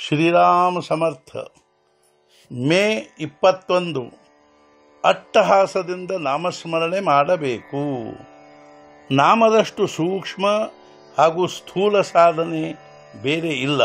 ಶ್ರೀರಾಮ ಸಮರ್ಥ ಮೇ ಇಪ್ಪತ್ತೊಂದು ಅಟ್ಟಹಾಸದಿಂದ ನಾಮಸ್ಮರಣೆ ಮಾಡಬೇಕು ನಾಮದಷ್ಟು ಸೂಕ್ಷ್ಮ ಹಾಗೂ ಸ್ಥೂಲ ಸಾಧನೆ ಬೇರೆ ಇಲ್ಲ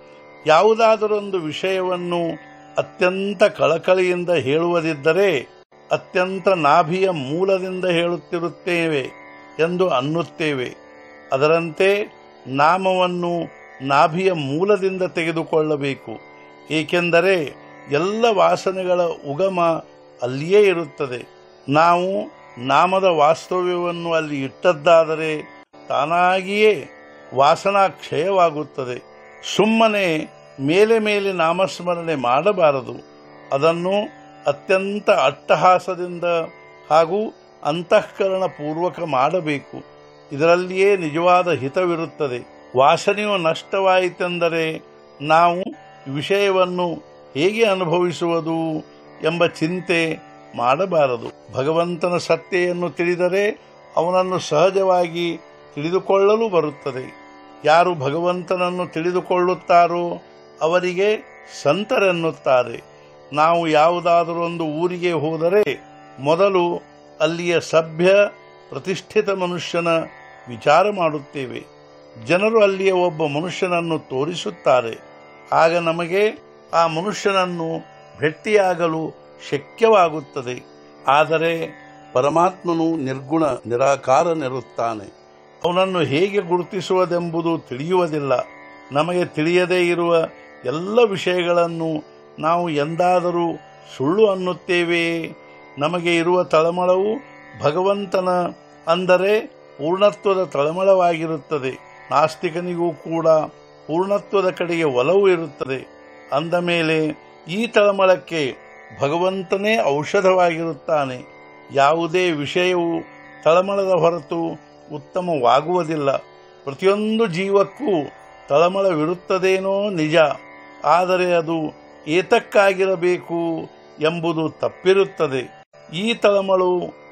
ಯಾವುದಾದರೊಂದು ವಿಷಯವನ್ನು ಅತ್ಯಂತ ಕಳಕಳಿಯಿಂದ ಹೇಳುವುದಿದ್ದರೆ ಅತ್ಯಂತ ನಾಭಿಯ ಮೂಲದಿಂದ ಹೇಳುತ್ತಿರುತ್ತೇವೆ ಎಂದು ಅನ್ನುತ್ತೇವೆ ಅದರಂತೆ ನಾಮವನ್ನು ನಾಭಿಯ ಮೂಲದಿಂದ ತೆಗೆದುಕೊಳ್ಳಬೇಕು ಏಕೆಂದರೆ ಎಲ್ಲ ವಾಸನೆಗಳ ಉಗಮ ಅಲ್ಲಿಯೇ ಇರುತ್ತದೆ ನಾವು ನಾಮದ ವಾಸ್ತವ್ಯವನ್ನು ಅಲ್ಲಿ ಇಟ್ಟದ್ದಾದರೆ ತಾನಾಗಿಯೇ ವಾಸನಾ ಕ್ಷಯವಾಗುತ್ತದೆ ಸುಮ್ಮನೆ ಮೇಲೆ ಮೇಲೆ ನಾಮಸ್ಮರಣೆ ಮಾಡಬಾರದು ಅದನ್ನು ಅತ್ಯಂತ ಅಟ್ಟಹಾಸದಿಂದ ಹಾಗೂ ಅಂತಃಕರಣ ಪೂರ್ವಕ ಮಾಡಬೇಕು ಇದರಲ್ಲಿಯೇ ನಿಜವಾದ ಹಿತವಿರುತ್ತದೆ ವಾಸನೆಯು ನಷ್ಟವಾಯಿತೆಂದರೆ ನಾವು ವಿಷಯವನ್ನು ಹೇಗೆ ಅನುಭವಿಸುವುದು ಎಂಬ ಚಿಂತೆ ಮಾಡಬಾರದು ಭಗವಂತನ ಸತ್ತೆಯನ್ನು ತಿಳಿದರೆ ಅವನನ್ನು ಸಹಜವಾಗಿ ತಿಳಿದುಕೊಳ್ಳಲು ಬರುತ್ತದೆ ಯಾರು ಭಗವಂತನನ್ನು ತಿಳಿದುಕೊಳ್ಳುತ್ತಾರೋ ಅವರಿಗೆ ಸಂತರೆನ್ನುತ್ತಾರೆ ನಾವು ಯಾವುದಾದರೊಂದು ಊರಿಗೆ ಹೋದರೆ ಮೊದಲು ಅಲ್ಲಿಯ ಸಭ್ಯ ಪ್ರತಿಷ್ಠಿತ ಮನುಷ್ಯನ ವಿಚಾರ ಮಾಡುತ್ತೇವೆ ಜನರು ಅಲ್ಲಿಯ ಒಬ್ಬ ಮನುಷ್ಯನನ್ನು ತೋರಿಸುತ್ತಾರೆ ಆಗ ನಮಗೆ ಆ ಮನುಷ್ಯನನ್ನು ಭೇಟಿಯಾಗಲು ಶಕ್ಯವಾಗುತ್ತದೆ ಆದರೆ ಪರಮಾತ್ಮನು ನಿರ್ಗುಣ ನಿರಾಕಾರನಿರುತ್ತಾನೆ ಅವನನ್ನು ಹೇಗೆ ಗುರುತಿಸುವುದೆಂಬುದು ತಿಳಿಯುವುದಿಲ್ಲ ನಮಗೆ ತಿಳಿಯದೇ ಇರುವ ಎಲ್ಲ ವಿಷಯಗಳನ್ನು ನಾವು ಎಂದಾದರೂ ಸುಳ್ಳು ಅನ್ನುತ್ತೇವೆಯೇ ನಮಗೆ ಇರುವ ತಳಮಳವು ಭಗವಂತನ ಅಂದರೆ ಪೂರ್ಣತ್ವದ ತಳಮಳವಾಗಿರುತ್ತದೆ ನಾಸ್ತಿಕನಿಗೂ ಕೂಡ ಪೂರ್ಣತ್ವದ ಕಡೆಗೆ ಒಲವು ಇರುತ್ತದೆ ಅಂದ ಮೇಲೆ ಈ ತಳಮಳಕ್ಕೆ ಭಗವಂತನೇ ಔಷಧವಾಗಿರುತ್ತಾನೆ ಯಾವುದೇ ವಿಷಯವು ತಳಮಳದ ಹೊರತು ಉತ್ತಮವಾಗುವುದಿಲ್ಲ ಪ್ರತಿಯೊಂದು ಜೀವಕ್ಕೂ ತಳಮಳವಿರುತ್ತದೇನೋ ನಿಜ ಆದರೆ ಅದು ಏತಕ್ಕಾಗಿರಬೇಕು ಎಂಬುದು ತಪ್ಪಿರುತ್ತದೆ ಈ ತಳಮಳು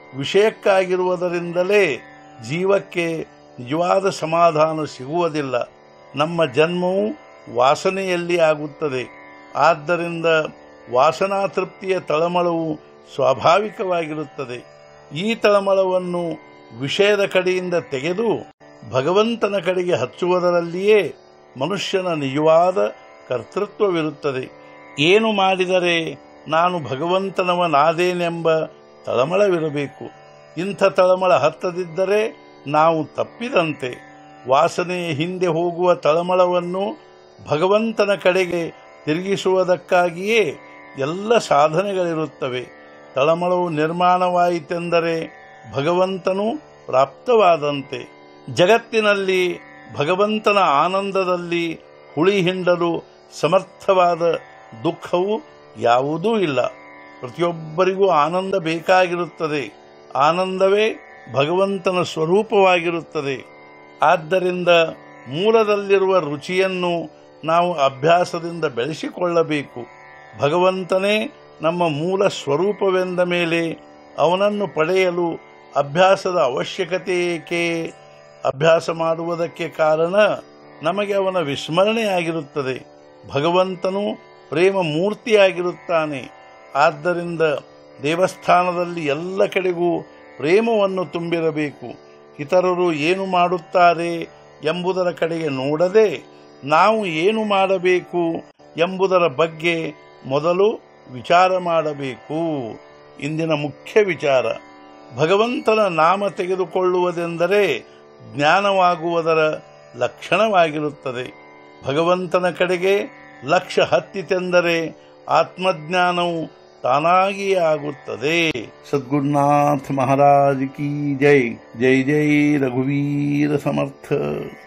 ವಿಷಯಕ್ಕಾಗಿರುವುದರಿಂದಲೇ ಜೀವಕ್ಕೆ ನಿಜವಾದ ಸಮಾಧಾನ ಸಿಗುವುದಿಲ್ಲ ನಮ್ಮ ಜನ್ಮವು ವಾಸನೆಯಲ್ಲಿ ಆಗುತ್ತದೆ ಆದ್ದರಿಂದ ವಾಸನಾ ತೃಪ್ತಿಯ ತಳಮಳವು ಸ್ವಾಭಾವಿಕವಾಗಿರುತ್ತದೆ ಈ ತಳಮಳವನ್ನು ವಿಷಯದ ಕಡೆಯಿಂದ ತೆಗೆದು ಭಗವಂತನ ಕಡೆಗೆ ಹಚ್ಚುವುದರಲ್ಲಿಯೇ ಮನುಷ್ಯನ ನಿಜವಾದ ಕರ್ತೃತ್ವವಿರುತ್ತದೆ ಏನು ಮಾಡಿದರೆ ನಾನು ಭಗವಂತನವನಾದೇನೆಂಬ ತಳಮಳವಿರಬೇಕು ಇಂಥ ತಳಮಳ ಹತ್ತದಿದ್ದರೆ ನಾವು ತಪ್ಪಿದಂತೆ ವಾಸನೆಯ ಹಿಂದೆ ಹೋಗುವ ತಳಮಳವನ್ನು ಭಗವಂತನ ಕಡೆಗೆ ತಿರುಗಿಸುವುದಕ್ಕಾಗಿಯೇ ಎಲ್ಲ ಸಾಧನೆಗಳಿರುತ್ತವೆ ತಳಮಳವು ನಿರ್ಮಾಣವಾಯಿತೆಂದರೆ ಭಗವಂತನು ಪ್ರಾಪ್ತವಾದಂತೆ ಜಗತ್ತಿನಲ್ಲಿ ಭಗವಂತನ ಆನಂದದಲ್ಲಿ ಹುಳಿ ಹಿಂಡಲು ಸಮರ್ಥವಾದ ದುಃಖವು ಯಾವುದೂ ಇಲ್ಲ ಪ್ರತಿಯೊಬ್ಬರಿಗೂ ಆನಂದ ಬೇಕಾಗಿರುತ್ತದೆ ಆನಂದವೇ ಭಗವಂತನ ಸ್ವರೂಪವಾಗಿರುತ್ತದೆ ಆದ್ದರಿಂದ ಮೂಲದಲ್ಲಿರುವ ರುಚಿಯನ್ನು ನಾವು ಅಭ್ಯಾಸದಿಂದ ಬೆಳೆಸಿಕೊಳ್ಳಬೇಕು ಭಗವಂತನೇ ನಮ್ಮ ಮೂಲ ಸ್ವರೂಪವೆಂದ ಮೇಲೆ ಅವನನ್ನು ಪಡೆಯಲು ಅಭ್ಯಾಸದ ಅವಶ್ಯಕತೆ ಏಕೆ ಅಭ್ಯಾಸ ಮಾಡುವುದಕ್ಕೆ ಕಾರಣ ನಮಗೆ ಅವನ ವಿಸ್ಮರಣೆಯಾಗಿರುತ್ತದೆ ಭಗವಂತನು ಪ್ರೇಮ ಮೂರ್ತಿಯಾಗಿರುತ್ತಾನೆ ಆದ್ದರಿಂದ ದೇವಸ್ಥಾನದಲ್ಲಿ ಎಲ್ಲ ಕಡೆಗೂ ಪ್ರೇಮವನ್ನು ತುಂಬಿರಬೇಕು ಇತರರು ಏನು ಮಾಡುತ್ತಾರೆ ಎಂಬುದರ ಕಡೆಗೆ ನೋಡದೆ ನಾವು ಏನು ಮಾಡಬೇಕು ಎಂಬುದರ ಬಗ್ಗೆ ಮೊದಲು ವಿಚಾರ ಮಾಡಬೇಕು ಇಂದಿನ ಮುಖ್ಯ ವಿಚಾರ ಭಗವಂತನ ನಾಮ ತೆಗೆದುಕೊಳ್ಳುವುದೆಂದರೆ ಜ್ಞಾನವಾಗುವುದರ ಲಕ್ಷಣವಾಗಿರುತ್ತದೆ ಭಗವಂತನ ಕಡೆಗೆ ಲಕ್ಷ್ಯ ಹತ್ತಿತೆಂದರೆ ಆತ್ಮಜ್ಞಾನವು ತಾನಾಗಿಯೇ ಆಗುತ್ತದೆ ಸದ್ಗುರುನಾಥ ಮಹಾರಾಜ್ ಕಿ ಜೈ ಜೈ ಜೈ ರಘುವೀರ ಸಮರ್ಥ